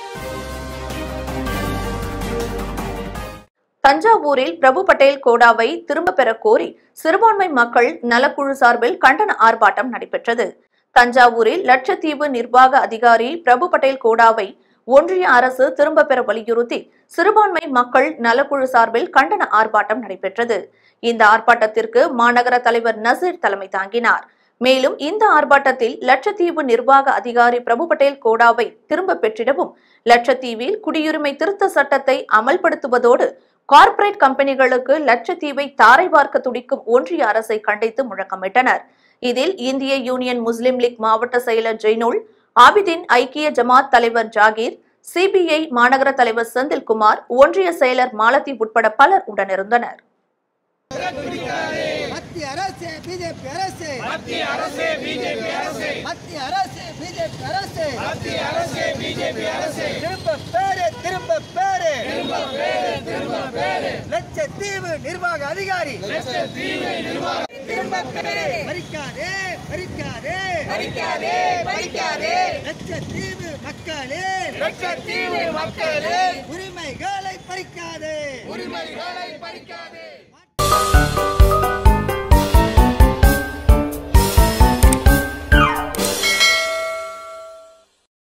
தஞ்சாவூரில் பிரபு பட்டேல் கோடாவை திரும்ப பெற கோரி சிறுபான்மை மக்கள் நலக்குழு சார்பில் கண்டன ஆர்ப்பாட்டம் நடைபெற்றது தஞ்சாவூரில் லட்சத்தீவு நிர்வாக அதிகாரி பிரபு பட்டேல் கோடாவை ஒன்றிய அரசு திரும்ப பெற வலியுறுத்தி சிறுபான்மை மக்கள் நலக்குழு சார்பில் கண்டன ஆர்ப்பாட்டம் நடைபெற்றது இந்த ஆர்ப்பாட்டத்திற்கு மாநகர தலைவர் நசீர் தலைமை தாங்கினார் மேலும் இந்த ஆர்ப்பாட்டத்தில் லட்சத்தீவு நிர்வாக அதிகாரி பிரபு பட்டேல் கோடாவை திரும்ப பெற்றிடவும் லட்சத்தீவில் குடியுரிமை திருத்த சட்டத்தை அமல்படுத்துவதோடு கார்ப்பரேட் கம்பெனிகளுக்கு லட்சத்தீவை தாரை பார்க்க துடிக்கும் ஒன்றிய அரசை கண்டித்து முழக்கமிட்டனர் இதில் இந்திய யூனியன் முஸ்லிம் லீக் மாவட்ட செயலர் ஜெய்னுல் ஆபிதின் ஐக்கிய ஜமாத் தலைவர் ஜாகீர் சிபிஐ மாநகர தலைவர் செந்தில்குமார் ஒன்றிய செயலர் மாலதி உட்பட பலர் உடனிருந்தனர் மத்திய அரசு பிஜேபி அரசு மத்திய அரசு பிஜேபி அரசு மத்திய அரசு பிஜேபி அரசு மத்திய அரசு பிஜேபி அரசு திரும்ப பேரு திரும்ப பேரு திரும்ப பேரு திரும்ப பேரு லட்சத்தீவு நிர்வாக அதிகாரி லட்சத்தீவு நிர்வாக திரும்ப பேரு பறிக்காதே பறிக்காதே பறிக்காதே பறிக்காதே லட்சத்தீவு மக்களே லட்சத்தீவு மக்களே உரிமைகளை பறிக்காதே உரிமைகளை பறிக்காதே